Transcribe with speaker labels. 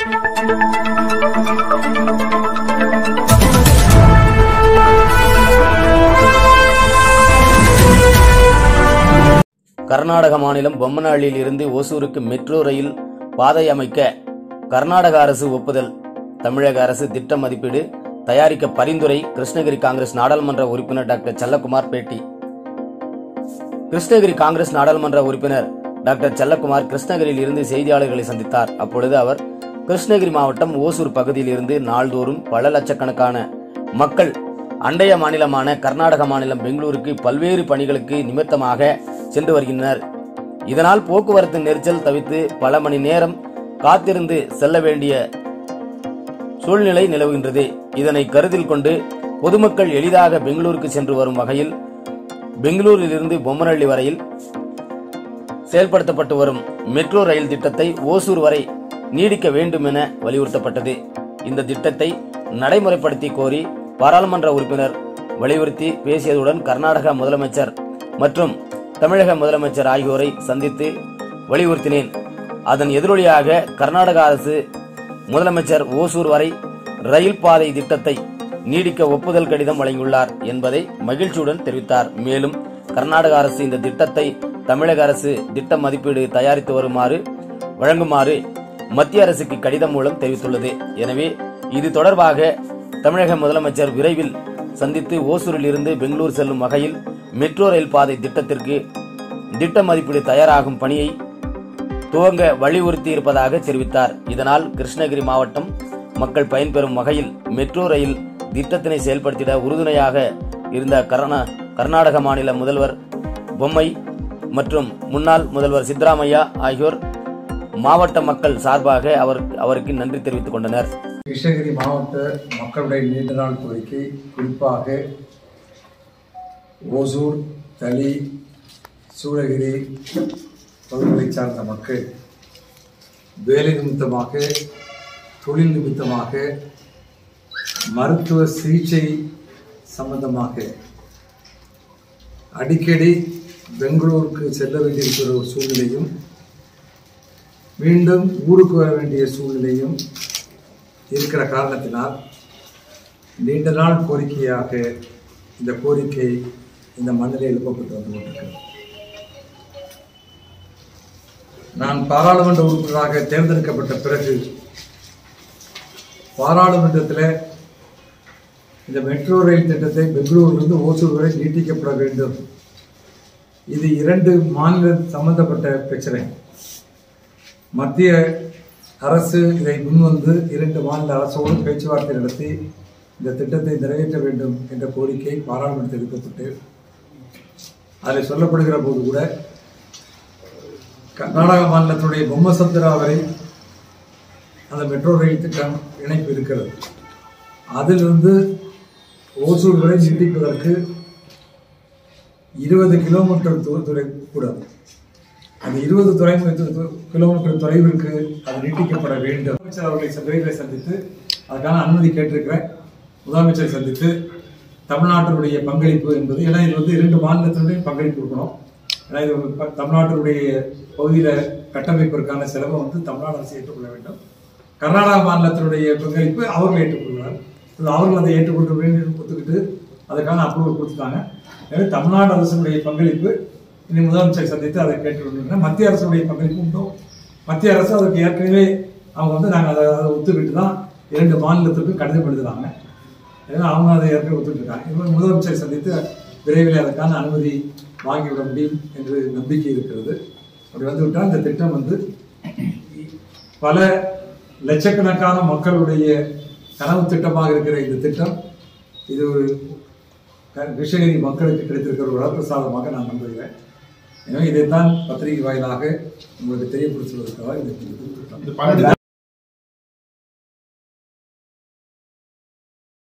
Speaker 1: கர்நாடக மாநிலம் பொம்மனஹள்ளியில் இருந்து ஓசூருக்கு metro rail பாதை அமைக்க கர்நாடக அரசு ஒப்புதல் தமிழக அரசு திட்ட மதிப்பீடு தயாரிக்க பரிந்துரை கிருஷ்ணகிரி காங்கிரஸ் நாடாளுமன்ற உறுப்பினர் டாக்டர் செல்லக்குமார் பேட்டி கிருஷ்ணகிரி காங்கிரஸ் நாடாளுமன்ற உறுப்பினர் டாக்டர் செல்லக்குமார் கிருஷ்ணகிரியில் இருந்து செய்தியாளர்களை சந்தித்தார் அப்பொழுது அவர் கிருஷ்ணகிரி மாவட்டம் ஓசூர் பகுதியில் இருந்து நாள்தோறும் பல லட்சக்கணக்கான மக்கள் அண்டைய மாநிலமான கர்நாடக மாநிலம் பெங்களூருக்கு பல்வேறு பணிகளுக்கு நிமித்தமாக சென்று வருகின்றனர் இதனால் போக்குவரத்து நெரிசல் தவிர்த்து பல மணி நேரம் காத்திருந்து செல்ல வேண்டிய சூழ்நிலை நிலவுகின்றது இதனை கருத்தில் கொண்டு பொதுமக்கள் எளிதாக பெங்களூருக்கு சென்று வரும் வகையில் பெங்களூரிலிருந்து பொம்மனஹள்ளி வரையில் செயல்படுத்தப்பட்டு வரும் மெட்ரோ ரயில் திட்டத்தை ஓசூர் வரை நீடிக்க வேண்டும் என வலியுறுத்தப்பட்டது இந்த திட்டத்தை நடைமுறைப்படுத்தி கோரி பாராளுமன்ற உறுப்பினர் வலியுறுத்தி பேசியதுடன் கர்நாடக முதலமைச்சர் மற்றும் தமிழக முதலமைச்சர் ஆகியோரை சந்தித்து வலியுறுத்தினேன் அதன் எதிரொலியாக கர்நாடக அரசு முதலமைச்சர் ஓசூர் வரை ரயில் பாதை திட்டத்தை நீடிக்க ஒப்புதல் கடிதம் வழங்கியுள்ளார் என்பதை மகிழ்ச்சியுடன் தெரிவித்தார் மேலும் கர்நாடக அரசு இந்த திட்டத்தை தமிழக அரசு திட்ட மதிப்பீடு தயாரித்து வருமாறு வழங்குமாறு மத்திய அரசுக்கு கடிதம் மூலம் தெரிவித்துள்ளது எனவே இது தொடர்பாக தமிழக முதலமைச்சர் விரைவில் சந்தித்து ஓசூரில் இருந்து பெங்களூர் செல்லும் வகையில் மெட்ரோ ரயில் பாதை திட்டத்திற்கு திட்ட மதிப்பீடு தயாராகும் பணியை துவங்க வலியுறுத்தி இருப்பதாக தெரிவித்தார் இதனால் கிருஷ்ணகிரி மாவட்டம் மக்கள் பயன்பெறும் வகையில் மெட்ரோ ரயில் திட்டத்தினை செயல்படுத்திட உறுதுணையாக இருந்த கர்நா கர்நாடக மாநில முதல்வர் பொம்மை மற்றும் முன்னாள் முதல்வர் சித்தராமையா ஆகியோர் மாவட்ட மக்கள் சார்பாக அவர் அவருக்கு நன்றி தெரிவித்துக் கொண்டனர்
Speaker 2: கிருஷ்ணகிரி மாவட்ட மக்களுடைய நீண்ட நாள் கோரிக்கை குறிப்பாக ஓசூர் தளி சூளகிரி பகுதிகளைச் சார்ந்த மக்கள் வேலை நிமித்தமாக தொழில் நிமித்தமாக மருத்துவ சிகிச்சை சம்பந்தமாக அடிக்கடி பெங்களூருக்கு செல்ல வேண்டியிருக்கிற ஒரு சூழ்நிலையும் மீண்டும் ஊருக்கு வர வேண்டிய சூழ்நிலையும் இருக்கிற காரணத்தினால் நீண்ட நாள் கோரிக்கையாக இந்த கோரிக்கை இந்த மண்ணில் எழுப்பப்பட்டு வந்து கொண்டிருக்கிறது நான் பாராளுமன்ற உறுப்பினராக தேர்ந்தெடுக்கப்பட்ட பிறகு பாராளுமன்றத்தில் இந்த மெட்ரோ ரயில் திட்டத்தை பெங்களூரிலிருந்து ஓசூர் வரை நீட்டிக்கப்பட வேண்டும் இது இரண்டு மாநில சம்பந்தப்பட்ட பிரச்சனை மத்திய அரசு இதை முன்வந்து இரண்டு மாநில அரசோடு பேச்சுவார்த்தை நடத்தி இந்த திட்டத்தை நிறைவேற்ற வேண்டும் என்ற கோரிக்கை பாராளுமன்றத்தில் எடுக்கப்பட்டு அதில் சொல்லப்படுகிற போது கூட கர்நாடக மாநிலத்துடைய பொம்மசந்திரா வரை அந்த மெட்ரோ ரயில் திட்டம் இணைப்பு இருக்கிறது அதிலிருந்து ஓசூர் வரை நீட்டிப்பதற்கு இருபது கிலோமீட்டர் தூர கூட அந்த இருபது துறை கிலோமீட்டர் தொலைவிற்கு அது நீட்டிக்கப்பட வேண்டும் அமைச்சர் அவர்களை விரைவில் சந்தித்து அதுக்கான அனுமதி கேட்டிருக்கிறேன் முதலமைச்சரை சந்தித்து தமிழ்நாட்டினுடைய பங்களிப்பு என்பது ஏன்னா இது வந்து இரண்டு மாநிலத்தினுடைய பங்களிப்பு இருக்கணும் ஏன்னா இது ப- தமிழ்நாட்டினுடைய பகுதியில் கட்டமைப்பிற்கான செலவை வந்து தமிழ்நாடு அரசு ஏற்றுக்கொள்ள வேண்டும் கர்நாடக மாநிலத்தினுடைய பங்களிப்பு அவர்கள் ஏற்றுக்கொள்வார் இது அவர்கள் அதை ஏற்றுக்கொள்ள வேண்டும் ஒத்துக்கிட்டு அதுக்கான அப்ரூவல் கொடுத்துட்டாங்க எனவே தமிழ்நாடு அரசுடைய பங்களிப்பு இனி முதலமைச்சரை சந்தித்து அதை கேட்டுக்கொண்டிருக்கிறேன் மத்திய அரசுடைய பங்களிப்பு உண்டோ மத்திய அரசு அதுக்கு ஏற்கனவே அவங்க வந்து நாங்கள் அதை அதை ஒத்துக்கிட்டு தான் இரண்டு மாநிலத்துக்கும் கடிதம் எழுதுறாங்க ஏன்னா அவங்க அதை ஏற்கனவே ஒத்துக்கிட்டாங்க இவங்க முதலமைச்சரை சந்தித்து விரைவில் அதற்கான அனுமதி வாங்கிவிட முடியும் என்று நம்பிக்கை இருக்கிறது அப்படி வந்துவிட்டால் இந்த திட்டம் வந்து பல லட்சக்கணக்கான மக்களுடைய கனவு திட்டமாக இருக்கிற இந்த திட்டம் இது ஒரு க- கிருஷ்ணகிரி மக்களுக்கு கிடைத்திருக்கிற ஒரு வரப்பிரசாதமாக நான் நம்புகிறேன் எனவே இதைத்தான் பத்திரிகை வாயிலாக உங்களுக்கு தெரியப்படுத்துவதற்காக இந்த திட்டம்